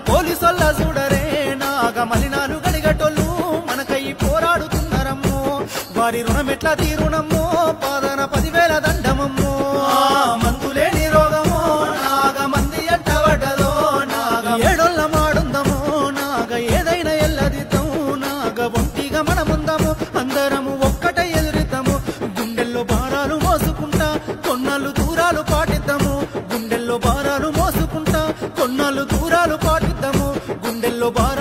పోలీసొల్ల చూడరే నాగ మలినాలు గడిగటోళ్ళు మనకై పోరాడుతున్నారమ్మో వారి రుణం ఎట్లా తీరునమ్మో పాదన పదివేల దండమమ్మో ఆ మందులేని రోగమో నాగ మంది ఎట్టబడ్డదో నాగ ఏడొల్ల మాడుందమో నాగ ఏదైనా ఎల్లదిద్దాం నాగ ఒంటిగా మనముందాము అందరము ఒక్కటే ఎదురిద్దాము గుండెల్లో భారాలు మోసుకుంటా కొన్నాళ్ళు దూరాలు పాటిద్దాము గుండెల్లో భారాలు మోసుకుంటా కొన్నాళ్ళు దూరాలు పాటిద్దాము గుండెల్లో భారాలు